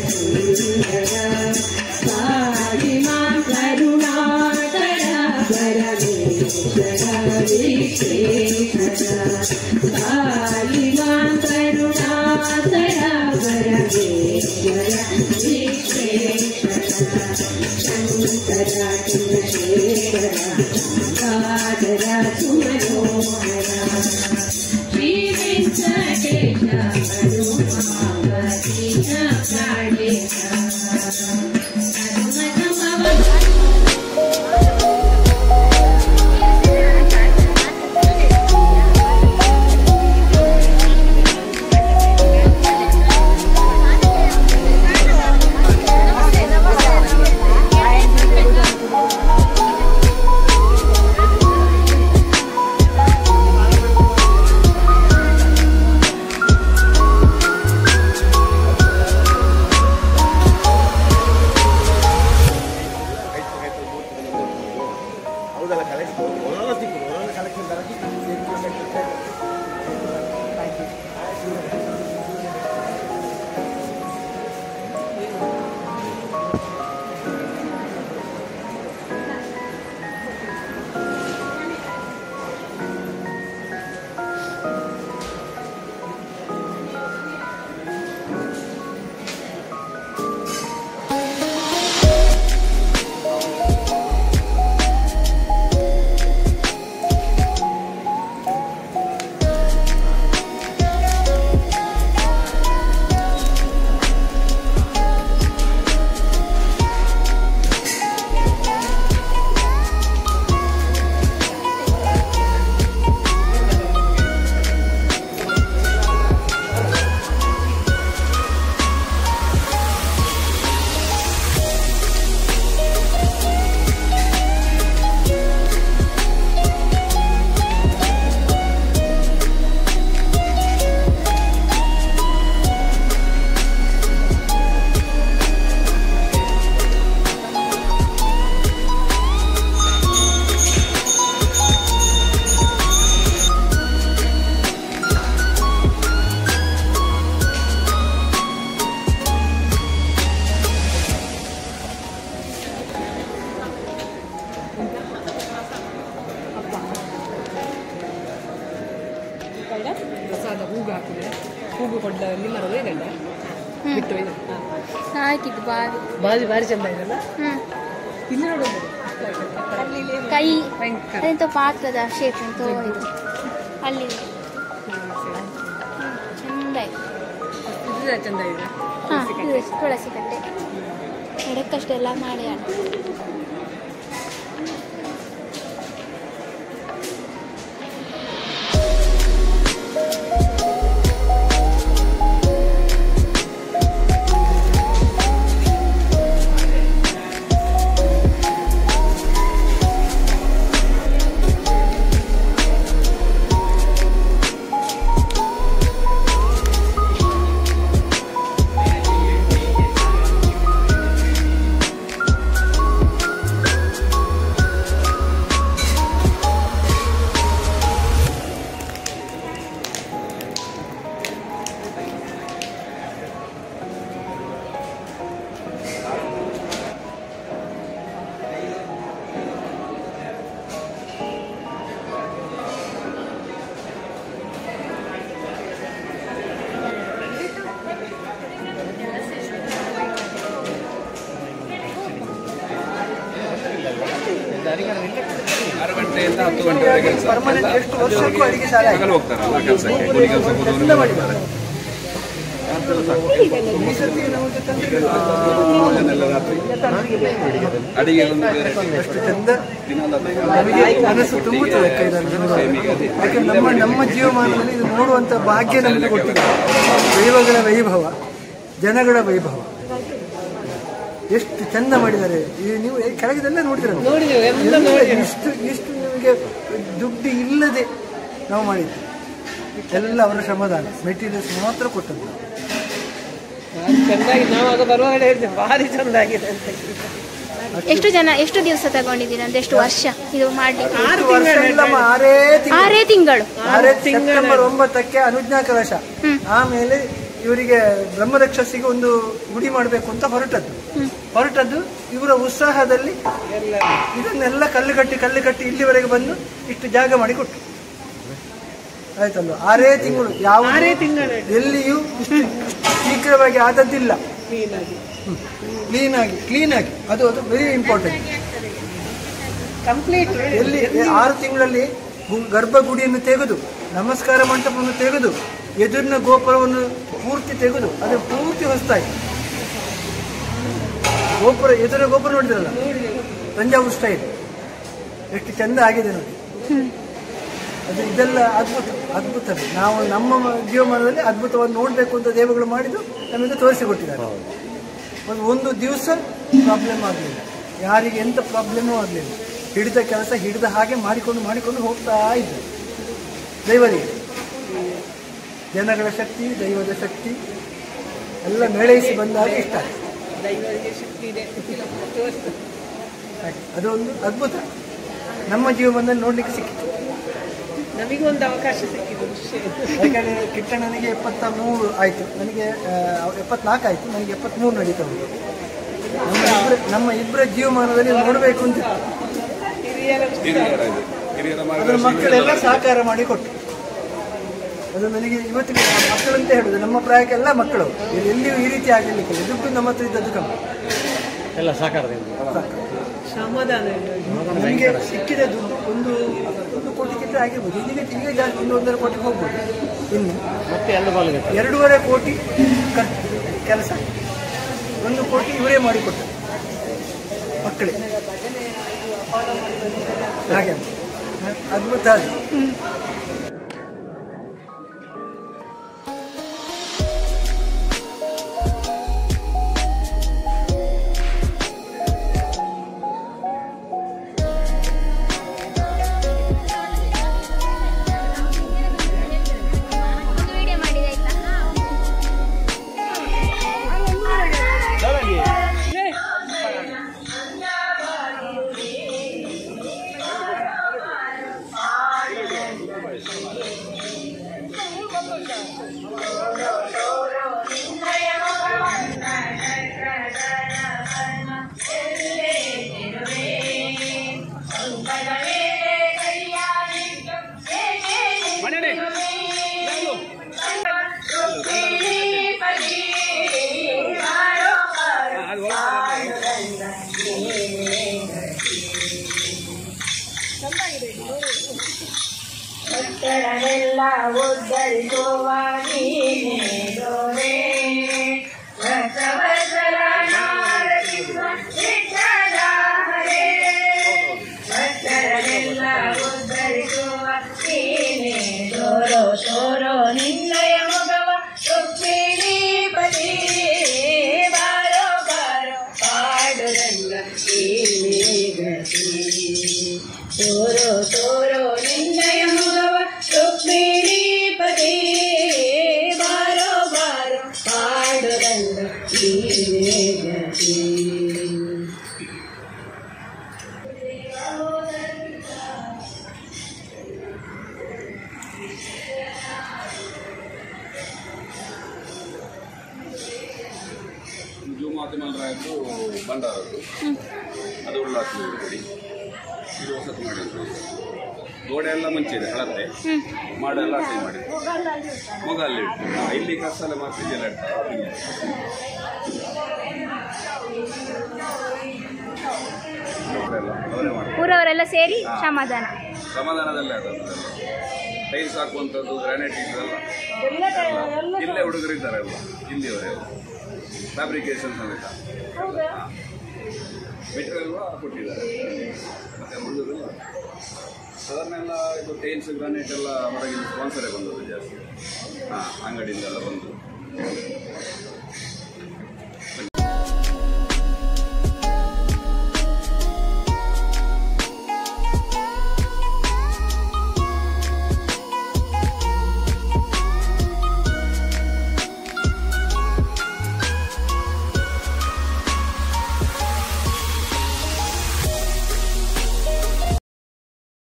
ಸುಂದರ ಕಾಳಿ ಮಾ ಕರುಣಾಕರ ಪರಮೇಶ್ವರ ವಿಶೇಷರ ಕಾಳಿ ಮಾ ಕರುಣಾಕರ ಪರಮೇಶ್ವರ ವಿಶೇಷರ ಶಂಕರ ಚಂದ್ರಶೇಖರ ಕಾದರ ಸುಮನೋಹರ ಶ್ರೀ ವೆಂಕಟೇಶ ಕರುಣಾವತೀಶ ಪ್ರಾಣೇಶ ಹನುಮತಮವ ಹೌದಲ್ಲ ಕಲೆಕ್ಷನ್ ಒಳ್ಳೊಳ್ಳೆ ಸಿಕ್ಕು ಒಳ್ಳೊಳ್ಳೆ ಕಲೆಕ್ಷನ್ ಪ್ರಸಾದ ಹೂವು ಹಾಕಿದ್ರೆ ಹೂವು ಕೊಡ್ಲ ನಿಮ್ಮರವೇ ಗಂಡ ಬಿಟ್ಟು ಇದು ಹಾ. ಹಾಕಿದ್ದು ಬಾವಿ ಬಾರಿ ಭಾರಿ ಚಂದ ಇದೆಲ್ಲ ಹ್ಮ್ ಇಲ್ಲಿ ನೋಡೋದು ಅಲ್ಲಿ ಇಲ್ಲಿ ಕೈ ಭಯಂಕರ ಅದೆಂತ ಪಾತ್ರದ ಶೇಪ್ ಅಂತ ಇದು ಅಲ್ಲಿ ಹ್ಮ್, ಸರಿ. ಚಂದ ಇದೆ ಇದು ಚಂದ ಇದೆ ಹಾ ಇದು ತುಳಸಿ ಕಟ್ಟೆ ಎಡಕ್ಕಷ್ಟೆಲ್ಲ ಮಾಡಿ ಆಡ ಆರು ಗಂಟೆಯಿಂದ ಹತ್ತು ಗಂಟೆವರೆಗೆ ಕೆಲಸ ಹಗಲು ಹೋಗ್ತಾರಲ್ಲ ಕೆಲಸಕ್ಕೆ ಕೂಲಿ ಕೆಲಸಕ್ಕೆ ಹೋದವರು ಮಾಡ್ತಾರೆ ಅದನ್ನೆಲ್ಲ ರಾತ್ರಿ ಅಡಿಗೆ ಒಂದು ಬೇರೆ ನಮಗೆ ಮನಸ್ಸು ತುಂಬುತ್ತದೆ ಕೈದಲ್ಲಿ ಯಾಕೆ ನಮ್ಮ ನಮ್ಮ ಜೀವಮಾನದಲ್ಲಿ ಇದು ನೋಡುವಂತ ಭಾಗ್ಯ ನಮಗೆ ಕೊಟ್ಟಿದೆ ದೈವಗಳ ವೈಭವ ಜನಗಳ ವೈಭವ ಎಷ್ಟು ಚಂದ ಮಾಡಿದ್ದಾರೆ ಈ ನೀವು ಈ ಕೆಳಗಿದೆಲ್ಲ ನೋಡಿದಿರಲ್ಲ ನೋಡಿದೆವು ಎಲ್ಲ ಎಲ್ಲ ಇಷ್ಟು ಇಷ್ಟು ನಿಮಗೆ ದುಡ್ಡು ಇಲ್ಲದೆ ನಾವು ಮಾಡಿದ್ವಿ ಎಲ್ಲ ಅವರ ಶ್ರಮದಾನ ಮೆಟೀರಿಯಲ್ಸ್ ಮಾತ್ರ ಕೊಟ್ಟದ್ದು ಭಾರಿ ಚಂದಾಗಿ ನಾವು ಆಗ ಬರುವಾಗ ಹೇಳಿದ್ದೆ ಭಾರಿ ಚಂದಾಗಿದೆ ಅಂತ ಎಷ್ಟು ಜನ ಎಷ್ಟು ದಿವಸ ತಗೊಂಡಿದ್ದೀರಾ ಅಂದ್ರೆ ಎಷ್ಟು ವರ್ಷ ಇದು ಮಾಡ್ಲಿಕ್ಕೆ ಆರು ಇಷ್ಟು ವರ್ಷ ತಿಂಗಳು ಇಲ್ಲಮ್ಮ, ಆರೇ ತಿಂಗಳು ಆರೇ ತಿಂಗಳು ಆರೇ ಸೆಪ್ಟೆಂಬರ್ ಒಂಬತ್ತಕ್ಕೆ ಅನುಜ್ಞಾ ಕಲಶ ಹ್ಮ್. ಆಮೇಲೆ ಇವರಿಗೆ ಬ್ರಹ್ಮರಕ್ಷಸಿಗೆ ಒಂದು ಗುಡಿ ಮಾಡಬೇಕು ಅಂತ ಹೊರಟದ್ದು ಹೊರಟದ್ದು ಇವರ ಉತ್ಸಾಹದಲ್ಲಿ ಇದನ್ನೆಲ್ಲ ಕಲ್ಲು ಕಟ್ಟಿ ಕಲ್ಲು ಕಟ್ಟಿ ಇಲ್ಲಿವರೆಗೆ ಬಂದು ಇಷ್ಟು ಜಾಗ ಮಾಡಿ ಕೊಟ್ಟು ಆಯ್ತಲ್ವ ಆರೇ ತಿಂಗಳು ಯಾವ ಆರೇ ತಿಂಗಳು ಎಲ್ಲಿಯೂ ಇಷ್ಟು ಶೀಘ್ರವಾಗಿ ಆದದ್ದಿಲ್ಲ ಕ್ಲೀನ್ ಆಗಿ ಕ್ಲೀನ್ ಆಗಿ ಕ್ಲೀನ್ ಆಗಿ ಅದು ಅದು ವೆರಿ ಇಂಪಾರ್ಟೆಂಟ್ ಕಂಪ್ಲೀಟ್ ಎಲ್ಲಿ ಆರು ತಿಂಗಳಲ್ಲಿ ಗು- ಗರ್ಭಗುಡಿಯನ್ನು ತೆಗೆದು ನಮಸ್ಕಾರ ಮಂಟಪವನ್ನು ತೆಗೆದು ಎದುರಿನ ಗೋಪುರವನ್ನು ಪೂರ್ತಿ ತೆಗೆದು ಅದು ಪೂರ್ತಿ ಹೊಸತಾಗಿ ಗೋಪುರ ಎದುರಿನ ಗೋಪುರ ನೋಡಿದ್ರಲ್ಲ ತಂಜಾವೂರು ಸ್ಟೈಲ್ ಎಷ್ಟು ಚಂದ ಆಗಿದೆ ನೋಡಿ ಅದು ಇದೆಲ್ಲ ಅದ್ಭುತ ಅದ್ಭುತ ನಾವು ನಮ್ಮ ಮ- ಜೀವಮಾನದಲ್ಲಿ ಅದ್ಭುತವನ್ನು ನೋಡಬೇಕು ಅಂತ ದೇವಗಳು ಮಾಡಿದ್ದು ನಮಗೆ ತೋರಿಸಿಕೊಟ್ಟಿದ್ದಾರೆ ಒಂದು ಒಂದು ದಿವಸ ಪ್ರಾಬ್ಲಮ್ ಆಗಲಿಲ್ಲ ಯಾರಿಗೆ ಎಂಥ ಪ್ರಾಬ್ಲಮೂ ಆಗಲಿಲ್ಲ ಹಿಡಿದ ಕೆಲಸ ಹಿಡಿದ ಹಾಗೆ ಮಾಡಿಕೊಂಡು ಮಾಡಿಕೊಂಡು ಹೋಗ್ತಾ ಇದ್ದರು ದೈವರಿಗೆ ಜನಗಳ ಶಕ್ತಿ ದೈವದ ಶಕ್ತಿ ಎಲ್ಲ ಮೇಳೈಸಿ ಬಂದಾಗ ಇಷ್ಟ ಆಯ್ತು. ದೈವರಿಗೆ ಶಕ್ತಿ ಇದೆ ತೋರಿಸ್ತು ಹಾಗೆ. ಅದು ಒಂದು ಅದ್ಭುತ ನಮ್ಮ ಜೀವನದಲ್ಲಿ ನೋಡ್ಲಿಕ್ಕೆ ಸಿಕ್ಕಿತು ನಮಗೊಂದು ಅವಕಾಶ ಸಿಕ್ಕಿದ್ದು ಖುಷಿ ಯಾಕಂದರೆ ಕಿಟ್ಟಣ್ಣನಿಗೆ ಎಪ್ಪತ್ತ ಮೂರು ಆಯಿತು ನನಗೆ ಎಪ್ಪತ್ನಾಲ್ಕು ಆಯಿತು ನನಗೆ ಎಪ್ಪತ್ತ್ಮೂರು ನಡೀತಾ ಉಂಟು ನಮ್ಮ ಇಬ್ಬರ ನಮ್ಮ ಇಬ್ಬರ ಜೀವಮಾನದಲ್ಲಿ ನೋಡಬೇಕು ಅಂತ ಹಿರಿಯರ ಹಿರಿಯರ ಇದು ಹಿರಿಯರ ಅದರ ಮಾರ್ಗದರ್ಶನ ಮಕ್ಕಳೆಲ್ಲ ಸಹಕಾರ ಮಾಡಿ ಕೊಟ್ಟು ಅದು ನನಗೆ ಇವತ್ತಿಗೆ ಮಕ್ಕಳಂತ ಹೇಳುದು ನಮ್ಮ ಪ್ರಾಯಕ್ಕೆಲ್ಲ ಮಕ್ಕಳು ಇಲ್ಲಿ ಎಲ್ಲಿಯೂ ಈ ರೀತಿ ಆಗಲಿಕ್ಕಿಲ್ಲ ದುಡ್ಡು ನಮ್ಮ ಹತ್ರ ಇದ್ದದ್ದು ಕಮ್ಮಿ ಎಲ್ಲ ಸಹಕಾರದಿಂದ ಸಮಾಧಾನ ಇಲ್ಲ ನಮಗೆ ಸಿಕ್ಕಿದ ದುಡ್ಡು ಒಂದು ಒಂದು ಕೋಟಿಗಿಂತ ಆಗಿರ್ಬೋದು ಇದೀಗ ಈಗ ಜಾಸ್ತಿ ಒಂದು ಒಂದೂವರೆ ಕೋಟಿಗೆ ಹೋಗ್ಬೋದು ಇನ್ನು ಮತ್ತೆ ಎರಡು ಪಾಲಿಗೆ ಎರಡೂವರೆ ಕೋಟಿ ಖರ್ಚು ಕೆಲಸ ಒಂದು ಕೋಟಿ ಇವರೇ ಮಾಡಿಕೊಟ್ಟರು ಮಕ್ಕಳೇ ಹಾಗೆ ಅದ್ಭುತ ಅದು ಒಂದು ವಿಡಿಯೋ ಮಾಡಿದೆ ಆಯ್ತಾ ಭಕ್ತರನ್ನೆಲ್ಲ ಉದ್ಧರಿಸುವ ನೀನೇ ದೊರೆ ಭಕ್ತವತ್ಸಲ ನಾರಸಿಂಹ ವಿಠಲ ಹರೇ ಭಕ್ತರನ್ನೆಲ್ಲ ಉದ್ಧರಿಸುವ ನೀನೇ ದೋರೋ ತೋರೋ ನಿನ್ನಯ ಮುಗವ ರುಕ್ಮಿಣೀಪತಿ ಬಾರೋ ಬಾರೋ ಪಾಡುರಂಗ ಇಲ್ಲಿ ಗತಿ ತೋರೋ ತೋರೋ ನಿನ್ನಯ ಮುಗವ ರುಕ್ಮಿಣೀಪತಿ ಬಾರೋ ಬಾರೋ ಪಾಡುರಂಗ ಇಲ್ಲಿ ಗತಿ ಜೂ ಮಾತಿಮಲ್ರಾಯದ್ದು ಬಂಡಾರದ್ದು ಅದು ಉಳ್ಳಾಸ್ಲಿ ಕೊಡಿ ಇದು ಹೊಸತು ಮಾಡಿದ್ರು ಗೋಡೆ ಎಲ್ಲ ಮುಂಚೆ ಇದೆ ಹಳತೆ ಮಾಡೆಲ್ಲ ಅಷ್ಟೇ ಮಾಡಿದ್ರು ಮೊಗ ಅಲ್ಲಿ ಇಟ್ಟು ಹಾ, ಇಲ್ಲಿ ಕಸಲ ಮತ್ತೆ ಇದೆಲ್ಲ ಇಡ್ತಾರೆ ಹಿಂಗೆ. ಇವ್ರೆಲ್ಲ ಅವರೇ ಮಾಡ್ತಾರೆ ಊರವರೆಲ್ಲ ಸೇರಿ ಸಮಾಧಾನ ಸಮಾಧಾನದಲ್ಲೇ ಆದದ್ದು ಟೈಲ್ಸ್ ಹಾಕುವಂಥದ್ದು ಗ್ರಾನೈಟ್ ಇದೆಲ್ಲ ಇಲ್ಲೇ ಹುಡುಗರು ಇದ್ದಾರೆ ಎಲ್ಲ ಇಲ್ಲಿಯವರೆಲ್ಲ ಫ್ಯಾಬ್ರಿಕೇಶನ್ ಸಮೇತ ಮೆಟೀರಿಯಲ್ ಕೊಟ್ಟಿದ್ದಾರೆ ಮತ್ತೆ ಹುಡುಗರು ಸಾಧಾರಣ ಎಲ್ಲ ಇದು ಟೈಲ್ಸ್ ಗ್ರಾನೈಟ್ ಎಲ್ಲ ಹೊರಗಿನ ಸ್ಪಾನ್ಸರೇ ಬಂದದ್ದು ಜಾಸ್ತಿ ಹಾಂ ಅಂಗಡಿಯಿಂದೆಲ್ಲ ಬಂದು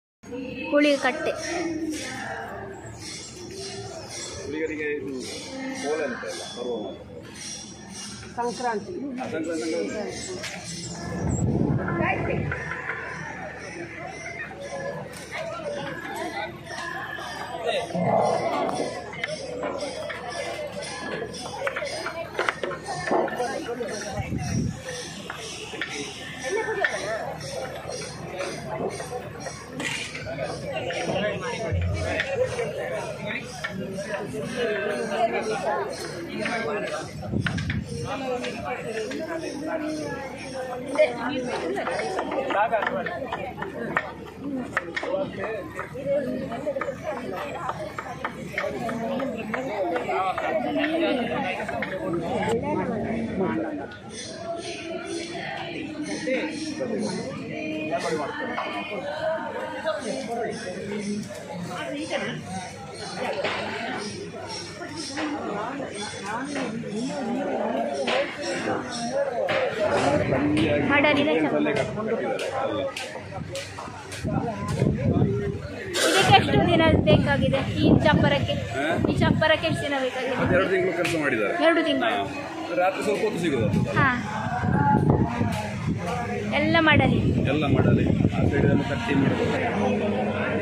ಹುಳಿಕಟ್ಟೆ ಹುಡುಗರಿಗೆ ಇದು ಕೋಲ ಎಂತ ಇಲ್ಲ ಬರುವ ಮಾತ್ರ ಸಂಕ್ರಾಂತಿ ಆ ಸಂಕ್ರಾಂತಿ ಅಂದ್ರೆ ಮಾಡಲಿಲ್ಲ ಅಲ್ಲೇ ಕಟ್- ಕಟ್ಟಿದ್ದಾರೆ ಅಲ್ಲ ಇದಕ್ಕೆ ಎಷ್ಟು ದಿನ ಬೇಕಾಗಿದೆ ಈ ಚಪ್ಪರಕ್ಕೆ ಹಾ? ಈ ಚಪ್ಪರಕ್ಕೆ ಎಷ್ಟು ದಿನ ಬೇಕಾಗಿದೆ ಮತ್ತೆ ಎರಡು ತಿಂಗಳು ಕೆಲಸ ಮಾಡಿದ್ದಾರೆ ಎರಡು ತಿಂಗಳು ಹಾ. ರಾತ್ರಿ ಸ್ವಲ್ಪ ಹೊತ್ತು ಸಿಗೋದು ಅದು. ಹಾ ಎಲ್ಲ ಮಾಡಲಿ ಎಲ್ಲ ಮಾಡಲಿ ಆ ಸೈಡಲ್ಲಿ ಕಟ್ಟಿ ಮಾಡಬೇಕು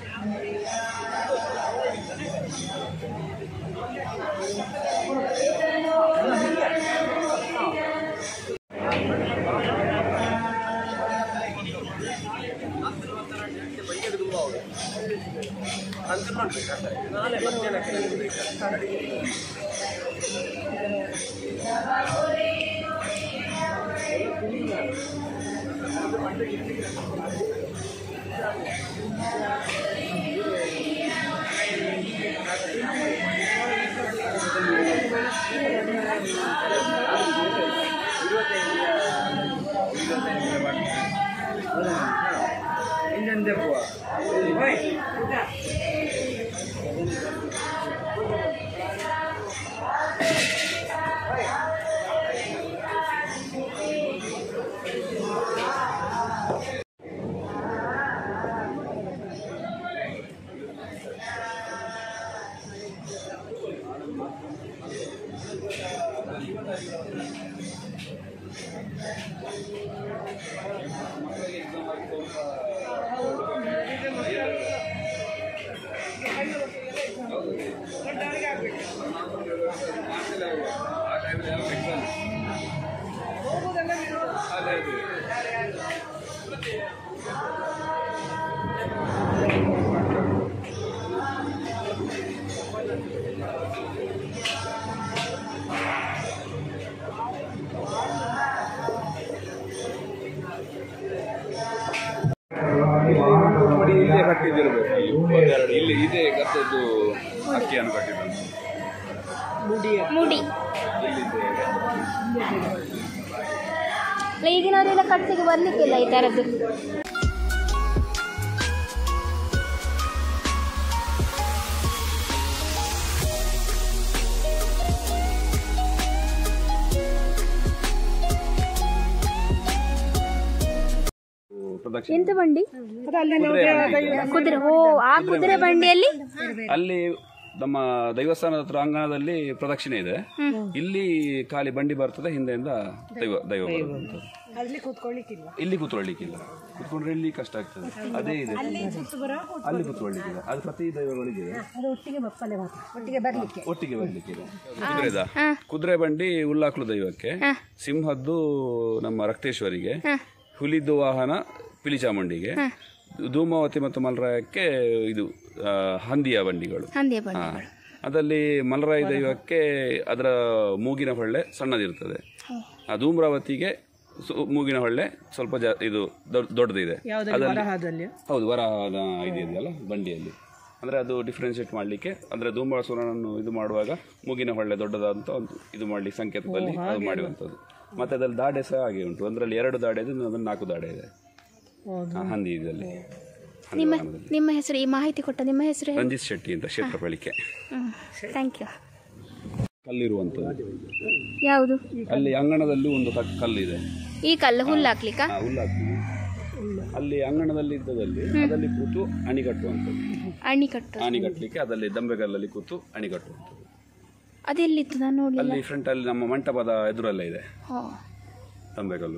ಆ ಟೈಮಲ್ಲಿ ಎಲ್ಲ ಎಕ್ಸಾಮ್ ಅದೇ ಅದೇ ನೋಡಿ ಇಲ್ಲೇ ಕಟ್ಟಿದ್ದಿರ್ಬೇಕು ಇಲ್ಲಿ ಒಂದೆರಡು ಇಲ್ಲಿ ಇದೇ ಗತ್ತದ್ದು ಅಕ್ಕಿಯನ್ನು ಕಟ್ಟಿದ್ದು ಮುಡಿ ಇಲ್ಲಿದೆ ಈಗಿನವರೆಲ್ಲ ಕಟ್ಟಿಗೆ ಬರ್ಲಿಕ್ಕಿಲ್ಲ ಈ ಥರದ್ದು ಪ್ರದಕ್ಷಿಣೆ ಎಂತ ಬಂಡಿ ಕುದುರೆ ಬಂಡಿ ಇದೆ. ಕುದುರೆ ಓ ಆ ಕುದುರೆ ಬಂಡಿಯಲ್ಲಿ ಅಲ್ಲಿ ನಮ್ಮ ದೈವಸ್ಥಾನದ ಹತ್ರ ಅಂಗಣದಲ್ಲಿ ಪ್ರದಕ್ಷಿಣೆ ಇದೆ ಇಲ್ಲಿ ಖಾಲಿ ಬಂಡಿ ಬರ್ತದೆ ಹಿಂದೆಯಿಂದ ದೈವ ದೈವ ಬರುವಂಥದ್ದು. ಅಲ್ಲಿ ಕೂತ್ಕೊಳ್ಳಿಕ್ಕಿಲ್ಲ ಇಲ್ಲಿ ಕೂತ್ಕೊಳ್ಳಿಕ್ಕಿಲ್ಲ ಕೂತ್ಕೊಂಡ್ರೆ ಇಲ್ಲಿ ಕಷ್ಟ ಆಗ್ತದೆ ಅದೇ ಇದೆ ಅಲ್ಲಿ ಕೂತ್ಕೊಳ್ಳಿಕ್ಕಿಲ್ಲ ಅದು ಪ್ರತಿ ದೈವಗಳಿಗೆ ಅದು ಒಟ್ಟಿಗೆ ಬಪ್ಪಲೆ ಮಾತ್ರ ಒಟ್ಟಿಗೆ ಬರ್ಲಿಕ್ಕೆ ಒಟ್ಟಿಗೆ ಬರ್ಲಿಕ್ಕಿದೆ ಕುದುರೆದ ಕುದುರೆ ಬಂಡಿ ಉಲ್ಲಾಕ್ಲು ದೈವಕ್ಕೆ ಸಿಂಹದ್ದು ನಮ್ಮ ರಕ್ತೇಶ್ವರಿಗೆ ಹುಲಿದ್ದು ವಾಹನ ಪಿಲಿಚಾಮುಂಡಿಗೆ ಧೂಮಾವತಿ ಮತ್ತು ಮಲರಾಯಕ್ಕೆ ಇದು ಆ, ಹಂದಿಯ ಬಂಡಿಗಳು ಹಂದಿಯ ಬಂಡಿ ಹಾ. ಅದಲ್ಲಿ ಮಲರಾಯ ದೈವಕ್ಕೆ ಅದರ ಮೂಗಿನ ಹೊಳ್ಳೆ ಸಣ್ಣದಿರ್ತದೆ ಆ ಧೂಮ್ರಾವತಿಗೆ ಸು- ಮೂಗಿನ ಹೊಳ್ಳೆ ಸ್ವಲ್ಪ ಜಾ ಇದು ದೊಡ್- ದೊಡ್ಡದಿದೆ ಅದರಲ್ಲಿ ಹೌದು ವರಹದ ಇದು ಇದೆಯಲ್ಲ ಬಂಡಿಯಲ್ಲಿ ಅಂದ್ರೆ ಅದು ಡಿಫ್ರೆನ್ಶಿಯೇಟ್ ಮಾಡಲಿಕ್ಕೆ ಅಂದ್ರೆ ಧೂಮ್ರಾಸುರನನ್ನು ಇದು ಮಾಡುವಾಗ ಮೂಗಿನ ಹೊಳ್ಳೆ ದೊಡ್ಡದಾದಂತ ಒಂದು ಇದು ಮಾಡ್ಲಿಕ್ಕೆ ಸಂಕೇತದಲ್ಲಿ ಅದು ಮಾಡುವಂಥದ್ದು ಮತ್ತೆ ಅದ್ರಲ್ಲಿ ದಾಡೆ ಸಹ ಹಾಗೆ ಉಂಟು ಅದರಲ್ಲಿ ಎರಡು ದಾಡೆ ಇದೆ ಇನ್ನೊಂದ್ರಲ್ಲಿ ನಾಲ್ಕು ದಾಡೆ ಇದೆ ಆ, ಹಂದಿ ಇದರಲ್ಲಿ ಹಂದಿ ನಿಮ್ಮ ವಾಹನದಲ್ಲಿ. ನಿಮ್ಮ ಹೆಸರು ಈ ಮಾಹಿತಿ ಕೊಟ್ಟ ನಿಮ್ಮ ಹೆಸರು ಹೇಳಿ ರಂಜಿತ್ ಶೆಟ್ಟಿ ಅಂತ ಕ್ಷೇತ್ರ ಬಳಿಕೆ ಥ್ಯಾಂಕ್ ಯು ಕಲ್ಲಿರುವಂಥದ್ದು ಯಾವುದು ಅಲ್ಲಿ ಅಂಗಣದಲ್ಲಿ ಒಂದು ಕ- ಕಲ್ಲಿದೆ ಈ ಕಲ್ಲು ಹುಲ್ಲು ಹಾಕ್ಲಿಕ್ಕ ಆ, ಹುಲ್ಲಾಗ್ತದೆ ಅಲ್ಲಿ ಅಂಗಣದಲ್ಲಿ ಇದ್ದದಲ್ಲಿ ಅದರಲ್ಲಿ ಕೂತು ಅಣಿ ಕಟ್ಟುವಂಥದ್ದು ಅಣಿ ಕಟ್ಟು ಅಣಿ ಕಟ್ಟಲಿಕ್ಕೆ ಅದರಲ್ಲಿ ದಂಬೆಗಲ್ಲಲ್ಲಿ ಕೂತು ಅಣಿ ಕಟ್ಟುವಂಥದ್ದು ಅದೆಲ್ಲಿತ್ತು ನಾನು ನೋಡಿಲ್ಲ ಅಲ್ಲಿ ಫ್ರಂಟ್ ಅಲ್ಲಿ ನಮ್ಮ ಮಂಟಪದ ಎದುರಲ್ಲೇ ಇದೆ ಹೋ ತಂಬೆಕಲ್ಲು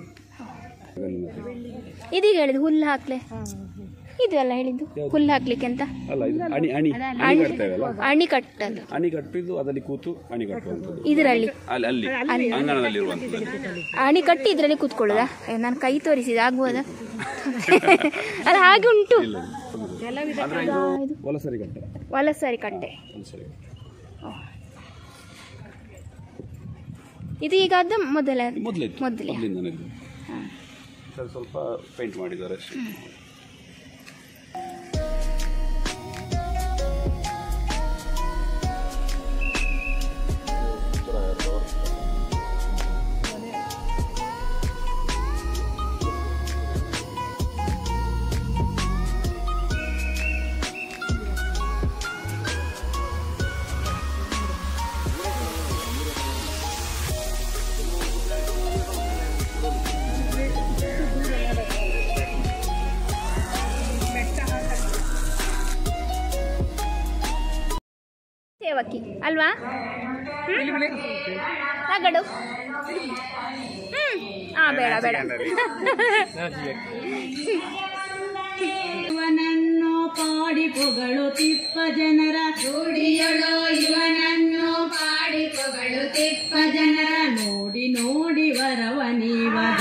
ಇದೀಗ ಹೇಳಿದ್ದು ಹುಲ್ಲು ಹಾಕ್ಲೆ ಇದು ಅಲ್ಲ ಹೇಳಿದ್ದು ಹುಲ್ಲು ಹಾಕ್ಲಿಕ್ಕೆ ಅಂತ ಅಲ್ಲ ಇದು ಅಣಿ ಅಣಿ ಅಣಿ ಕಟ್ತೇವಲ್ಲ ಅಣಿ ಕಟ್ಟಲು ಅಣಿ ಕಟ್ಟಿದ್ದು ಅದರಲ್ಲಿ ಕೂತು ಅಣಿ ಕಟ್ಟುವಂಥದ್ದು ಇದರಲ್ಲಿ ಅಲ್ಲಿ ಅಲ್ಲಿ ಅಂಗಣದಲ್ಲಿ ಇರುವಂಥದ್ದು ಅಣಿ ಕಟ್ಟಿ ಇದರಲ್ಲಿ ಕೂತ್ಕೊಳ್ಳೋದಾ ನಾನು ಕೈ ತೋರಿಸಿದ ಆಗ್ಬೋದಾ ಅಲ್ಲ ಹಾಗೆ ಉಂಟು ಅಂದ್ರೆ ಇದು ವಲಸರಿ ಕಟ್ಟೆ ವಲಸರಿ ಕಟ್ಟೆ ವಲಸರಿ ಕಟ್ಟೆ ಇದು ಈಗ ಅದ ಮೊದಲ ಮೊದಲಿತ್ತು ಮೊದಲೇ ಮೊದಲಿಂದನೇ ಇದ್ದು ಸರ್ ಸ್ವಲ್ಪ ಪೇಂಟ್ ಮಾಡಿದ್ದಾರೆ ಅಷ್ಟೇ ಸೇವಕಿ ಅಲ್ವಾ ನಗಡು ಹ್ಮ್ ಹಾ ಬೇಡ ಬೇಡ ಇವನನ್ನು ಪಾಡಿ ಪೊಗಳುತ್ತಿಪ್ಪ ಜನರ ರೂಢಿಯಳೋ ಇವನನ್ನು ಪಾಡಿ ಪೊಗಳುತ್ತಿಪ್ಪ ಜನರ ನೋಡಿ ನೋಡಿ ವರವ ನೀವದ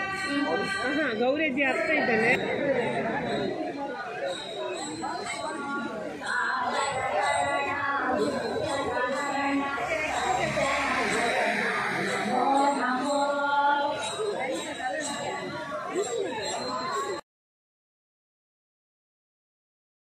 ಗೌರಿ ಅಜ್ಜಿ ಅರ್ಥ ಇದ್ದಾನೆ